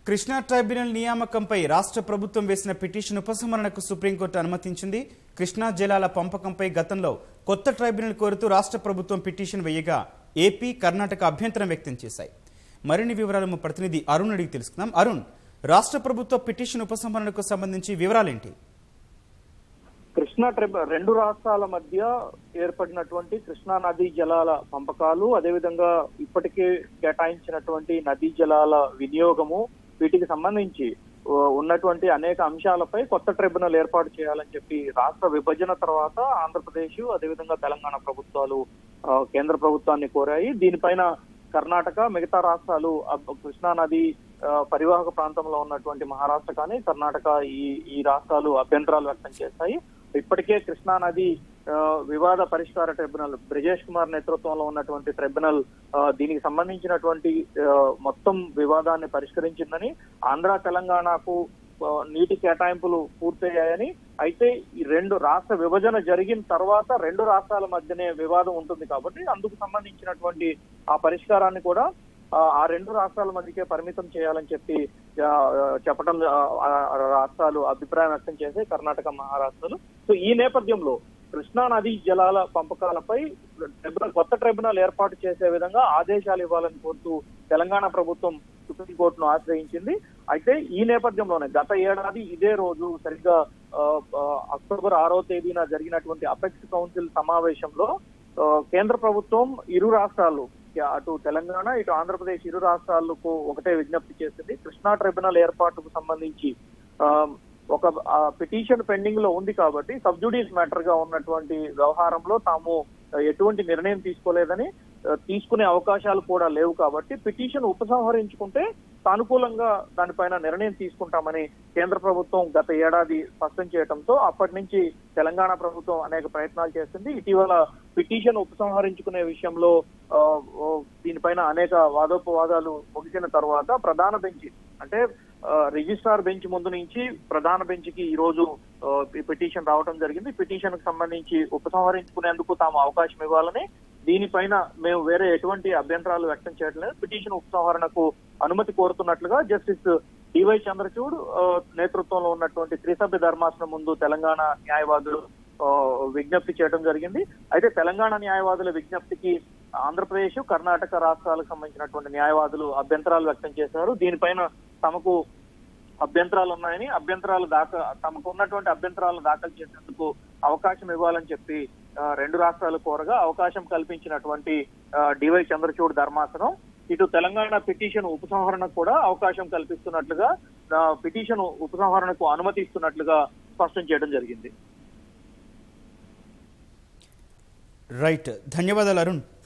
Krishna tribunal నియామకంపై రాష్ట్ర ప్రభుత్వం వేసిన పిటిషన్ ఉపసంహరణకు సుప్రీంకోర్టు అనుమతించింది కృష్ణా జలాల పంపకంపై గతంలో కొత్త ట్రైబ్యునల్ కోరుతూ రాష్ట్ర ప్రభుత్వం పిటిషన్ వేయగా ఏపీ కర్ణాటక అభ్యంతరం వ్యక్తం చేశాయి మరిన్ని వివరాలు మా ప్రతినిధి అరుణ్ అడిగి తెలుసుకుందాం అరుణ్ రాష్ట్ర ప్రభుత్వ పిటిషన్ ఉపసంహరణకు సంబంధించి వివరాలేంటి కృష్ణా ట్రిబ్ రెండు రాష్ట్రాల మధ్య ఏర్పడినటువంటి కృష్ణా నదీ జలాల పంపకాలు అదేవిధంగా ఇప్పటికే కేటాయించినటువంటి నదీ జలాల వినియోగము వీటికి సంబంధించి ఆ, ఉన్నటువంటి అనేక అంశాలపై కొత్త ట్రిబ్యునల్ ఏర్పాటు చేయాలని చెప్పి రాష్ట్ర విభజన తర్వాత ఆంధ్రప్రదేశ్ అదేవిధంగా తెలంగాణ ప్రభుత్వాలు ఆ, కేంద్ర ప్రభుత్వాన్ని కోరాయి దీనిపైన కర్ణాటక మిగతా రాష్ట్రాలు అబ్- కృష్ణా నది ఆ, పరివాహక ప్రాంతంలో ఉన్నటువంటి మహారాష్ట్ర కానీ కర్ణాటక ఈ ఈ రాష్ట్రాలు అభ్యంతరాలు వ్యక్తం చేశాయి ఇప్పటికే కృష్ణా నది ఆ, వివాద పరిష్కార ట్రిబ్యునల్ బ్రిజేష్ కుమార్ నేతృత్వంలో ఉన్నటువంటి ట్రిబ్యునల్ ఆ, దీనికి సంబంధించినటువంటి ఆ, మొత్తం వివాదాన్ని పరిష్కరించిందని ఆంధ్ర తెలంగాణకు ఆ, నీటి కేటాయింపులు పూర్తయ్యాయని అయితే ఈ రెండు రాష్ట్ర విభజన జరిగిన తర్వాత రెండు రాష్ట్రాల మధ్యనే వివాదం ఉంటుంది కాబట్టి అందుకు సంబంధించినటువంటి ఆ పరిష్కారాన్ని కూడా ఆ, ఆ రెండు రాష్ట్రాల మధ్యకే పరిమితం చేయాలని చెప్పి ఆ, చెప్పడం ఆ, ఆ, రాష్ట్రాలు అభిప్రాయం వ్యక్తం చేసే కర్ణాటక మహారాష్ట్రలు సో ఈ నేపథ్యంలో కృష్ణా నదీ జలాల పంపకాలపై ట్రిబ్యునల్ కొత్త ట్రిబ్యునల్ ఏర్పాటు చేసే విధంగా ఆదేశాలు ఇవ్వాలని కోరుతూ తెలంగాణ ప్రభుత్వం సుప్రీంకోర్టును ఆశ్రయించింది అయితే ఈ నేపథ్యంలోనే గత ఏడాది ఇదే రోజు సరిగ్గా ఆ, ఆ, అక్టోబర్ ఆరో తేదీన జరిగినటువంటి అపెక్స్ కౌన్సిల్ సమావేశంలో ఆ, కేంద్ర ప్రభుత్వం ఇరు రాష్ట్రాలు అటు తెలంగాణ ఇటు ఆంధ్రప్రదేశ్ ఇరు రాష్ట్రాలకు ఒకటే విజ్ఞప్తి చేసింది కృష్ణా ట్రిబ్యునల్ ఏర్పాటుకు సంబంధించి ఆ, ఒక పిటిషన్ పెండింగ్ లో ఉంది కాబట్టి సబ్జుడీస్ మ్యాటర్ గా ఉన్నటువంటి వ్యవహారంలో తాము ఆ, ఎటువంటి నిర్ణయం తీసుకోలేదని ఆ, తీసుకునే అవకాశాలు కూడా లేవు కాబట్టి పిటిషన్ ఉపసంహరించుకుంటే సానుకూలంగా దానిపైన నిర్ణయం తీసుకుంటామని కేంద్ర ప్రభుత్వం గత ఏడాది స్పష్టం చేయడంతో అప్పటి నుంచి తెలంగాణ ప్రభుత్వం అనేక ప్రయత్నాలు చేస్తుంది ఇటీవల పిటిషన్ ఉపసంహరించుకునే విషయంలో ఆ, ఓ, దీనిపైన అనేక వాదోపవాదాలు ముగిసిన తర్వాత ప్రధాన బెంచ్ అంటే ఆ, రిజిస్ట్రార్ బెంచ్ ముందు నుంచి ప్రధాన బెంచ్ కి ఈ రోజు ఆ, ఈ పిటిషన్ రావడం జరిగింది పిటిషన్ కు సంబంధించి ఉపసంహరించుకునేందుకు తాము అవకాశం ఇవ్వాలని దీనిపైన మేము వేరే ఎటువంటి అభ్యంతరాలు వ్యక్తం చేయడం లేదు పిటిషన్ ఉపసంహరణకు అనుమతి కోరుతున్నట్లుగా జస్టిస్ డివై చంద్రచూడ్ ఆ, నేతృత్వంలో ఉన్నటువంటి త్రిసభ్య ధర్మాసనం ముందు తెలంగాణ న్యాయవాదులు ఆ, విజ్ఞప్తి చేయడం జరిగింది అయితే తెలంగాణ న్యాయవాదుల విజ్ఞప్తికి ఆంధ్రప్రదేశ్ కర్ణాటక రాష్ట్రాలకు సంబంధించినటువంటి న్యాయవాదులు అభ్యంతరాలు వ్యక్తం చేశారు దీనిపైన తమకు అభ్యంతరాలు ఉన్నాయని అభ్యంతరాలు దాఖ తమకు ఉన్నటువంటి అభ్యంతరాలు దాఖలు చేసేందుకు అవకాశం ఇవ్వాలని చెప్పి ఆ, రెండు రాష్ట్రాలు కోరగా అవకాశం కల్పించినటువంటి ఆ, డివై చంద్రచూడ్ ధర్మాసనం ఇటు తెలంగాణ పిటిషన్ ఉపసంహరణకు కూడా అవకాశం కల్పిస్తున్నట్లుగా ఆ, పిటిషన్ ఉపసంహరణకు అనుమతిస్తున్నట్లుగా స్పష్టం చేయడం జరిగింది రైట్ ధన్యవాదాలు అరుణ్